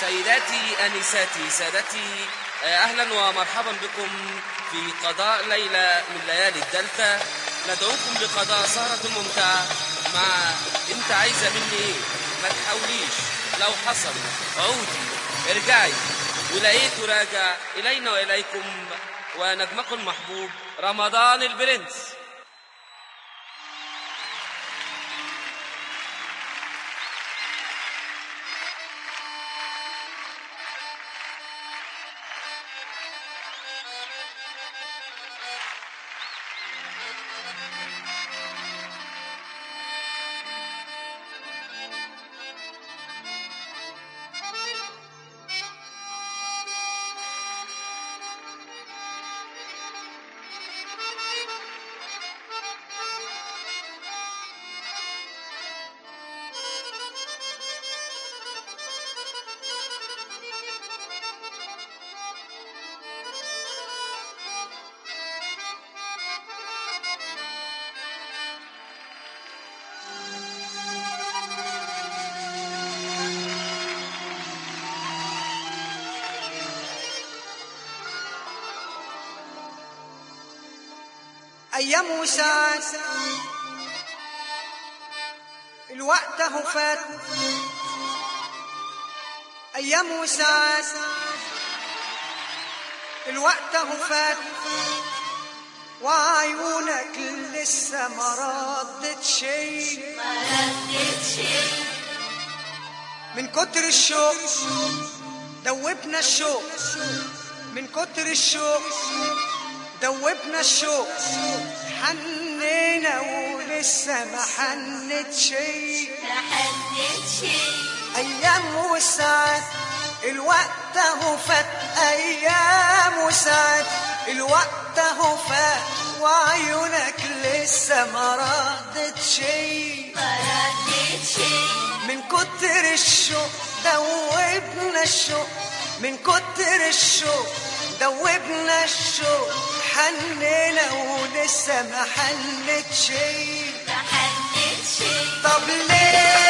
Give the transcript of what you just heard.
سيداتي أنساتي سادتي أهلا ومرحبا بكم في قضاء ليلة من ليالي الدلتا ندعوكم لقضاء سهرة ممتعة مع انت عايزة مني ايه ما تحاوليش لو حصل عودي ارجعي ولقيته راجع إلينا وإليكم ونجمكم المحبوب رمضان البرنس أيام وساعات الوقت اهو فات أيام وساعات الوقت اهو فات وعيونك لسه ما ردت شي من كتر الشوق دوبنا الشوق من كتر الشوق دوبنا الشوق حنينا ولسه ما حنت شي ايام وساعات الوقت اهو فات ايام وساعات الوقت اهو فات وعيونك لسه ما ردت شي من كتر الشوق دوبنا الشوق من كتر الشوق دوبنا الشوق حنينا ولسه ما حنت شي طب ليه